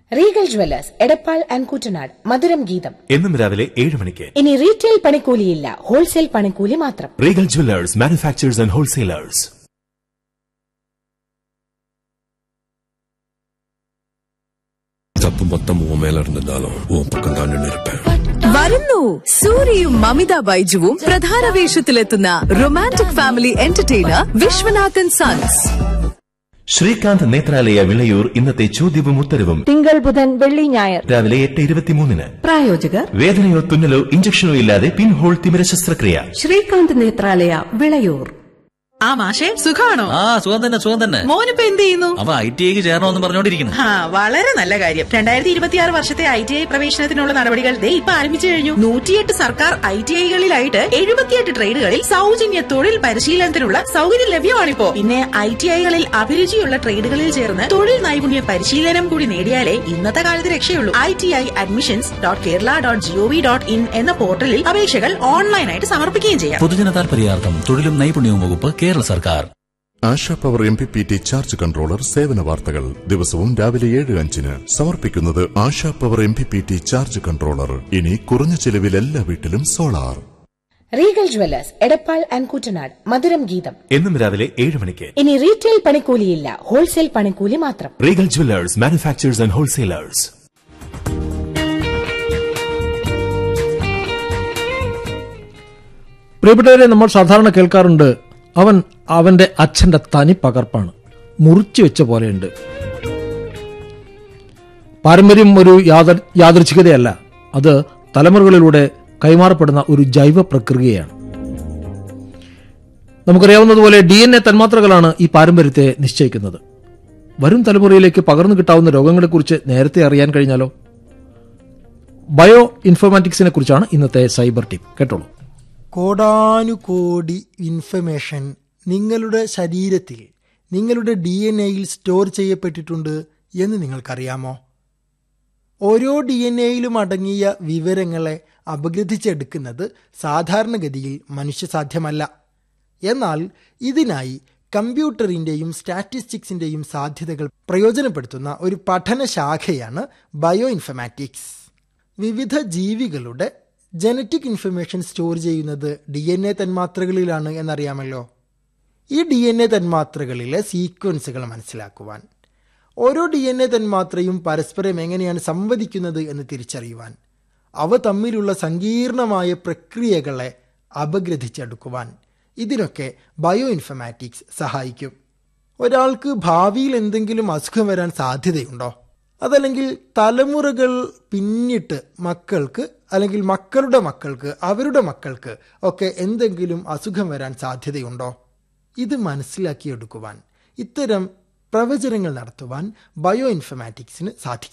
Regal jewellers Edappal and Koottanad Madhuram Geetham എന്നും രാവിലെ ഏഴ് മണിക്ക് ഇനി റീറ്റെയിൽ പണിക്കൂലിയില്ല ഹോൾസെയിൽ പണിക്കൂലി മാത്രം Regal jewellers manufacturers and wholesalers தப்பு மொத்தம் உன் மேல இருந்திருந்தாலும் உன் பக்கம் தான் நின்று இருப்பேன் വരുന്നു സൂര്യയും മമിത ബൈജുവും പ്രധാന വേഷത്തിലെത്തുന്ന romantic family entertainer Viswanathan sons Srikanth Nethralaya Vilayur ഇന്നത്തെ ചോദ്യവും ഉത്തരവും തിങ്കൾ ബുധൻ വെള്ളി ഞായർ രാവിലെ എട്ട് ഇരുപത്തിമൂന്നിന് പ്രായോജകർ വേദനയോ തുന്നലോ ഇഞ്ചക്ഷനോ ഇല്ലാതെ പിൻഹോൾ തിമിര ശസ്ത്രക്രിയ ശ്രീകാന്ത് നേത്രാലയ വിളയൂർ ആ മാഷെ സുഖാണോ ആ സുഖം തന്നെ സുഖം തന്നെ മോനിപ്പോ എന്ത് ചെയ്യുന്നു അവ ഐ ടി ഐക്ക് ചേരണമെന്ന് പറഞ്ഞോണ്ടിരിക്കുന്നു ആ വളരെ നല്ല കാര്യം രണ്ടായിരത്തി ഇരുപത്തിയാറ് വർഷത്തെ ഐ ടി ഐ പ്രവേശനത്തിനുള്ള നടപടികൾ ദേ ഇപ്പൊ ആരംഭിച്ചു കഴിഞ്ഞു നൂറ്റിയെട്ട് സർക്കാർ ഐ ടി ഐകളിലായിട്ട് എഴുപത്തിയെട്ട് ട്രേഡുകളിൽ സൗജന്യ തൊഴിൽ പരിശീലനത്തിനുള്ള സൗകര്യം ലഭ്യമാണിപ്പോ പിന്നെ ഐ ടി ഐകളിൽ അഭിരുചിയുള്ള ട്രേഡുകളിൽ ചേർന്ന് തൊഴിൽ നൈപുണ്യ പരിശീലനം കൂടി നേടിയാലേ ഇന്നത്തെ കാലത്ത് രക്ഷയുള്ളൂ I T I admissions dot Kerala dot GOV dot in എന്ന പോർട്ടലിൽ അപേക്ഷകൾ ഓൺലൈനായിട്ട് സമർപ്പിക്കുകയും ചെയ്യാം പൊതുജന താൽപര്യാർത്ഥം തൊഴിലും നൈപുണ്യവും വകുപ്പ് കേരള സർക്കാർ Asha power M P P T charge controller സേവന വാർത്തകൾ ദിവസവും രാവിലെ ഏഴ് അഞ്ചിന് സമർപ്പിക്കുന്നത് Asha power M P P T charge controller ഇനി കുറഞ്ഞ ചെലവിൽ എല്ലാ വീട്ടിലും solar Regal jewellers Edappal and Koottanad Madhuram Geetham എന്നും രാവിലെ ഏഴ് മണിക്ക് ഇനി റീറ്റെയിൽ പണിക്കൂലിയില്ല ഹോൾസെയിൽ പണിക്കൂലി മാത്രം Regal jewellers manufacturers and wholesalers പ്രിയപ്പെട്ടവരെ നമ്മൾ സാധാരണ കേൾക്കാറുണ്ട് അവൻ അവന്റെ അച്ഛന്റെ തനി പകർപ്പാണ് മുറിച്ചു വെച്ച പോലെയുണ്ട് പാരമ്പര്യം ഒരു യാദർ യാദൃച്ഛികതയല്ല അത് തലമുറകളിലൂടെ കൈമാറപ്പെടുന്ന ഒരു ജൈവ പ്രക്രിയയാണ് നമുക്കറിയാവുന്നതുപോലെ ഡി എൻ എ തന്മാത്രകളാണ് ഈ പാരമ്പര്യത്തെ നിശ്ചയിക്കുന്നത് വരും തലമുറയിലേക്ക് പകർന്നു കിട്ടാവുന്ന രോഗങ്ങളെക്കുറിച്ച് നേരത്തെ അറിയാൻ കഴിഞ്ഞാലോ ബയോ ഇൻഫോർമാറ്റിക്സിനെ കുറിച്ചാണ് ഇന്നത്തെ സൈബർ ടീം കേട്ടോളൂ കോടാനുകോടി ഇൻഫർമേഷൻ നിങ്ങളുടെ ശരീരത്തിൽ നിങ്ങളുടെ ഡി എൻ എയിൽ സ്റ്റോർ ചെയ്യപ്പെട്ടിട്ടുണ്ട് എന്ന് നിങ്ങൾക്കറിയാമോ ഓരോ ഡി എൻ എയിലും അടങ്ങിയ വിവരങ്ങളെ അപഗ്രഥിച്ചെടുക്കുന്നത് സാധാരണഗതിയിൽ മനുഷ്യസാധ്യമല്ല എന്നാൽ ഇതിനായി കമ്പ്യൂട്ടറിൻ്റെയും സ്റ്റാറ്റിസ്റ്റിക്സിൻ്റെയും സാധ്യതകൾ പ്രയോജനപ്പെടുത്തുന്ന ഒരു പഠന ശാഖയാണ് ബയോ ഇൻഫർമാറ്റിക്സ് വിവിധ ജീവികളുടെ ജനറ്റിക് ഇൻഫർമേഷൻ സ്റ്റോർ ചെയ്യുന്നത് ഡി എൻ എ തന്മാത്രകളിലാണ് എന്നറിയാമല്ലോ ഈ ഡി എൻ എ തന്മാത്രകളിലെ സീക്വൻസുകൾ മനസ്സിലാക്കുവാൻ ഓരോ ഡി എൻ എ തന്മാത്രയും പരസ്പരം എങ്ങനെയാണ് സംവദിക്കുന്നത് എന്ന് തിരിച്ചറിയുവാൻ അവ തമ്മിലുള്ള സങ്കീർണമായ പ്രക്രിയകളെ അപഗ്രഥിച്ചെടുക്കുവാൻ ഇതിനൊക്കെ ബയോ ഇൻഫർമാറ്റിക്സ് സഹായിക്കും ഒരാൾക്ക് ഭാവിയിൽ എന്തെങ്കിലും അസുഖം വരാൻ സാധ്യതയുണ്ടോ അതല്ലെങ്കിൽ തലമുറകൾ പിന്നിട്ട് മക്കൾക്ക് അല്ലെങ്കിൽ മക്കളുടെ മക്കൾക്ക് അവരുടെ മക്കൾക്ക് ഒക്കെ എന്തെങ്കിലും അസുഖം വരാൻ സാധ്യതയുണ്ടോ ഇത് മനസ്സിലാക്കിയെടുക്കുവാൻ ഇത്തരം പ്രവചനങ്ങൾ നടത്തുവാൻ ബയോ ഇൻഫർമാറ്റിക്സിന് സാധിക്കും